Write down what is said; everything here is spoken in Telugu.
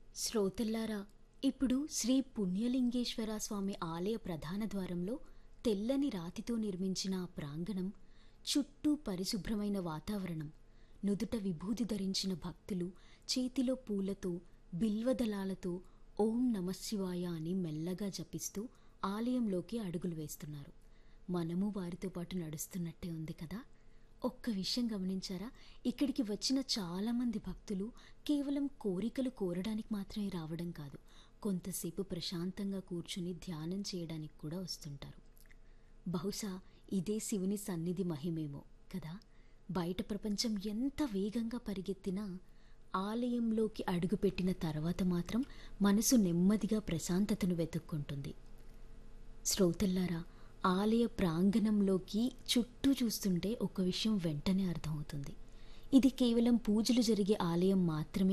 శ్రోతల్లారా ఇప్పుడు శ్రీ పుణ్యలింగేశ్వర స్వామి ఆలయ ప్రధాన ద్వారంలో తెల్లని రాతితో నిర్మించిన ఆ ప్రాంగణం చుట్టూ పరిశుభ్రమైన వాతావరణం నుదుట విభూది ధరించిన భక్తులు చేతిలో పూలతో బిల్వదళాలతో ఓం నమశివాయ అని మెల్లగా జపిస్తూ ఆలయంలోకి అడుగులు వేస్తున్నారు మనము వారితో పాటు నడుస్తున్నట్టే ఉంది కదా ఒక్క విషయం గమనించారా ఇక్కడికి వచ్చిన చాలామంది భక్తులు కేవలం కోరికలు కోరడానికి మాత్రమే రావడం కాదు కొంతసేపు ప్రశాంతంగా కూర్చుని ధ్యానం చేయడానికి కూడా వస్తుంటారు బహుశా ఇదే శివుని సన్నిధి మహిమేమో కదా బయట ప్రపంచం ఎంత వేగంగా పరిగెత్తినా ఆలయంలోకి అడుగుపెట్టిన తర్వాత మాత్రం మనసు నెమ్మదిగా ప్రశాంతతను వెతుక్కుంటుంది శ్రోతల్లారా ఆలయ ప్రాంగణంలోకి చుట్టూ చూస్తుంటే ఒక విషయం వెంటనే అర్థమవుతుంది ఇది కేవలం పూజలు జరిగే ఆలయం మాత్రమే